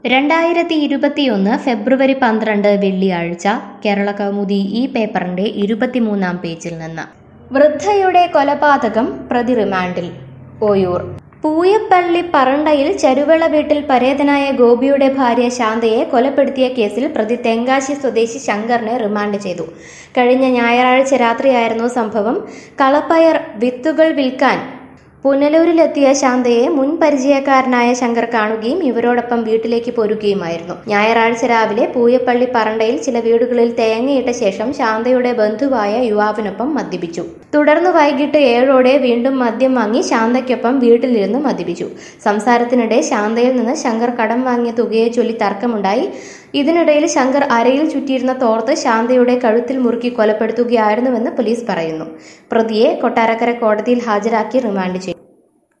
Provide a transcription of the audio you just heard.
രണ്ടായിരത്തി ഇരുപത്തിയൊന്ന് ഫെബ്രുവരി പന്ത്രണ്ട് വെള്ളിയാഴ്ച കേരള കൗമുദി ഈ പേപ്പറിന്റെ ഇരുപത്തിമൂന്നാം പേജിൽ നിന്ന് വൃദ്ധയുടെ കൊലപാതകം പ്രതി റിമാൻഡിൽ ഓയൂർ പൂയപ്പള്ളി പറണ്ടയിൽ ചരുവള വീട്ടിൽ പരേതനായ ഗോപിയുടെ ഭാര്യ ശാന്തയെ കൊലപ്പെടുത്തിയ കേസിൽ പ്രതി തെങ്കാശി സ്വദേശി ശങ്കറിനെ റിമാൻഡ് ചെയ്തു കഴിഞ്ഞ ഞായറാഴ്ച രാത്രിയായിരുന്നു സംഭവം കളപ്പയർ വിത്തുകൾ വിൽക്കാൻ പുനലൂരിലെത്തിയ ശാന്തയെ മുൻ പരിചയക്കാരനായ ശങ്കർ കാണുകയും ഇവരോടൊപ്പം വീട്ടിലേക്ക് പോരുകയുമായിരുന്നു ഞായറാഴ്ച രാവിലെ പൂയപ്പള്ളി പറണ്ടയിൽ ചില വീടുകളിൽ തേങ്ങയിട്ട ശേഷം ശാന്തയുടെ ബന്ധുവായ യുവാവിനൊപ്പം മദ്യപിച്ചു തുടർന്ന് വൈകിട്ട് ഏഴോടെ വീണ്ടും മദ്യം വാങ്ങി ശാന്തയ്ക്കൊപ്പം വീട്ടിലിരുന്ന് മദ്യപിച്ചു സംസാരത്തിനിടെ ശാന്തയിൽ നിന്ന് ശങ്കർ കടം വാങ്ങിയ തുകയെ ചൊല്ലി തർക്കമുണ്ടായി ഇതിനിടയിൽ ശങ്കർ അരയിൽ ചുറ്റിയിരുന്ന തോർത്ത് ശാന്തയുടെ കഴുത്തിൽ മുറുക്കി കൊലപ്പെടുത്തുകയായിരുന്നുവെന്ന് പോലീസ് പറയുന്നു പ്രതിയെ കൊട്ടാരക്കര കോടതിയിൽ ഹാജരാക്കി റിമാൻഡ് ചെയ്തു